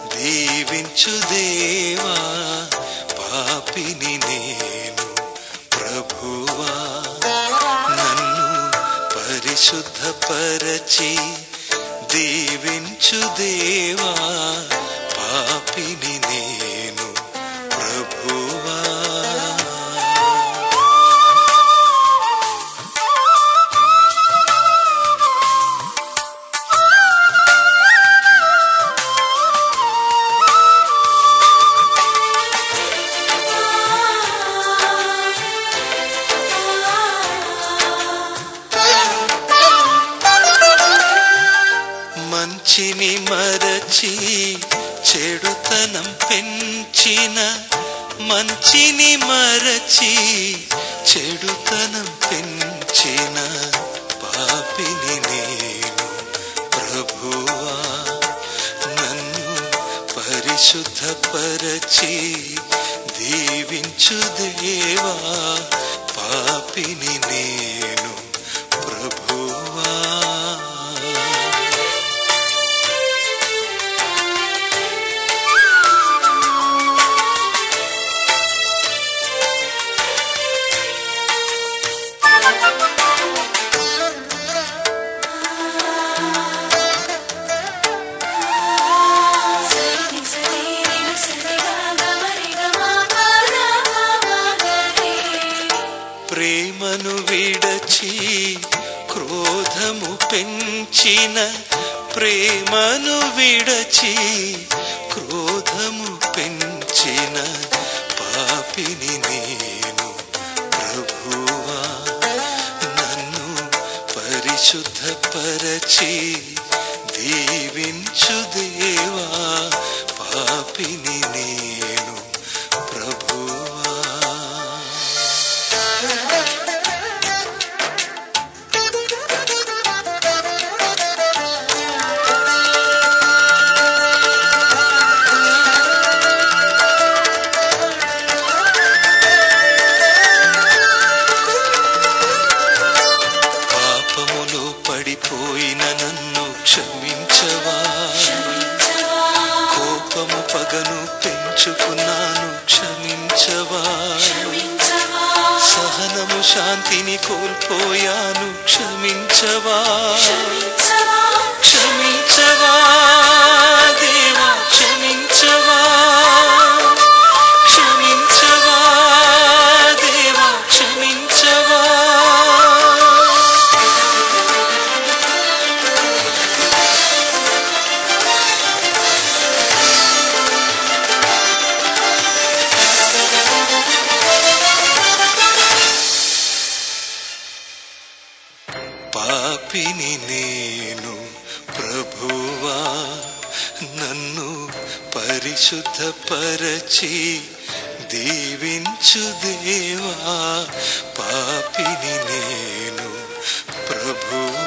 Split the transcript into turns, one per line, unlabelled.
దీవించు దేవా పాపిని నేను ప్రభువా నన్ను పరిశుద్ధపరచి దీవించు దేవా పాపిని నేను ప్రభువా మంచిని మరచి చెడుతనం పెంచిన మంచిని మరచి చెడుతనం పెంచిన పాపిని నేను ప్రభువా నన్ను పరిశుద్ధపరచి దీవించు దేవా పాపిని నేను ప్రభువా
సరి సరి రి సరి గ గ మరి గ మ ప ద ప మ గ రి
ప్రేమను విడచి క్రోధము పెంచిన ప్రేమను విడచి క్రోధము పెంచిన పాపిని నేను ప్రభువా నన్ను పరిశుద్ధపరచి దీవించు దేవా పాపిని నేను ప్రభువా పాపములో పడిపోయిన నన్ను క్షమించవా కోపము పగను పెంచుకున్నాను క్షమించవా సహనము శాంతిని కోల్పోయాను క్షమించవా క్షమించవా దేవా క్షమించవా క్షమించవా దేవా క్షమించవా పాపిని నేను ప్రభువా నన్ను పరిశుద్ధపరచి దీవించు దేవా పాపిని నేను ప్రభువా